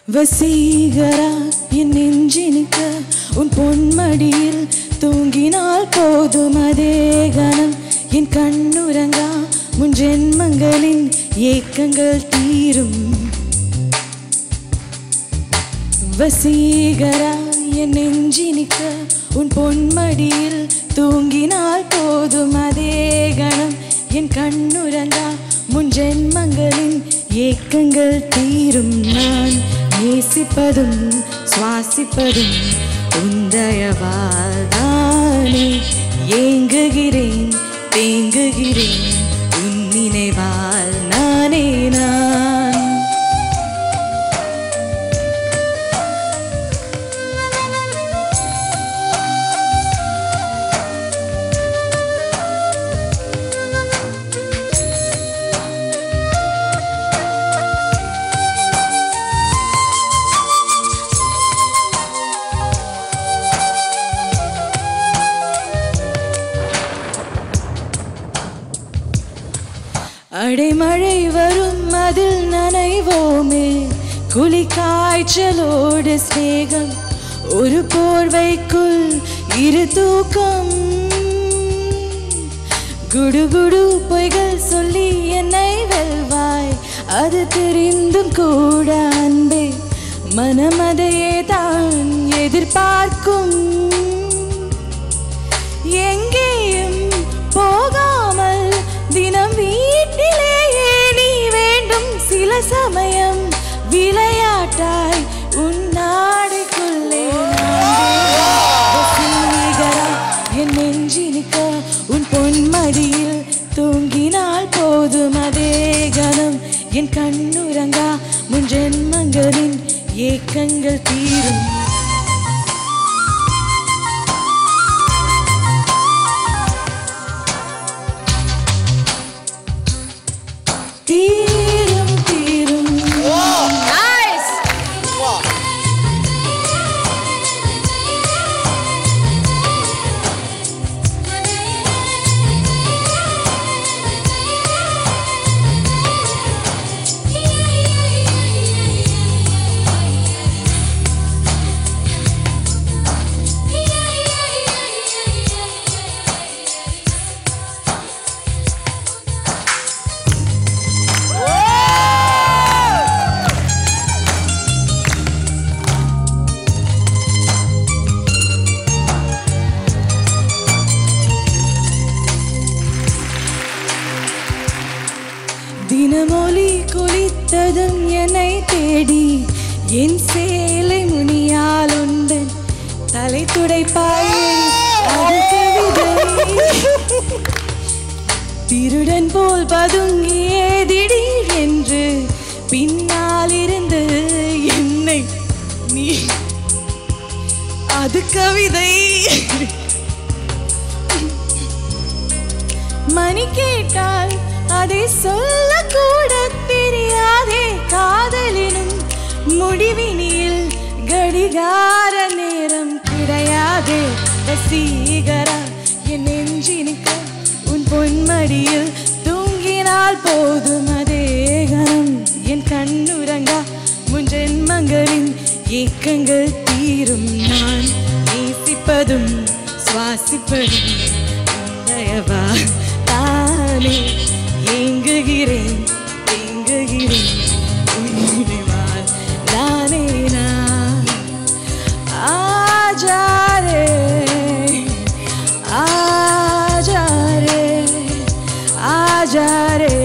வசீகரா என் நெஞ்சினிக்க உன் பொன்மடியில் தூங்கினால் போதும் அதே கணம் என் கண்ணுறங்கா முன் ஜென்மங்களின் ஏக்கங்கள் தீரும் வசீகரா என் நெஞ்சினிக்க உன் பொன்மடியில் தூங்கினால் போதும் அதே கணம் என் கண்ணுறங்கா முன் ஜென்மங்களின் ஏக்கங்கள் தீரும் நான் நேசிப்பதும் சுவாசிப்பதும் உந்தயவால் தானே ஏங்குகிறேன் தேங்குகிறேன் உன் நினைவால் நானே நான் அடைமழை வரும் அதில் நனைவோமே குளி காய்ச்சலோடு சிநேகம் ஒரு போர்வைக்குள் இரு தூக்கம் குடுகுடு பொய்கள் சொல்லி என்னை வெல்வாய் அது தெரிந்தும் கூட அன்பே மனமதையே தான் எதிர்பார்க்கும் எங்கேயும் போகாமல் தினம் வீட்டிலேயே நீ வேண்டும் சில சமயம் விளையாட்டாய் உன் நாடைக்குள்ளே வசீகரா என் நெஞ்சினிக்க உன் பொன்மடியில் தூங்கினால் போதும் அதே கணம் என் கண்ணுறங்கா முன் ஜென்மங்களின் ஏக்கங்கள் தீரும் தீரும் தீரும் நைஸ் தினமொழி குளித்ததும் என்னை தேடி என் சேலை முனியால் உண்டு தலை துடைப்பாயே அது கவிதை திருடன் போல் பதுங்கியே திடீர் என்று பின்னால் இருந்து என்னை நீ அது கவிதை மணி கேட்டால் அதை சொல்லக்கூட தெரியாதே காதலினும் முடிவினில் கடிகார நேரம் கிடையாதே வசீகரா என் நெஞ்சினுக்கு உன் பொன்மடியில் தூங்கினால் போதும் அதே கணம் என் கண்ணுறங்கா முன் ஜென்மங்களின் ஏக்கங்கள் தீரும் நான் நேசிப்பதும் சுவாசிப்பதும் தயவா தானே ஏங்குகிறேன் ஏங்குகிறேன் உன்னிவால் நானே நான் ஆஜாரே ஆஜாரே ஆஜாரே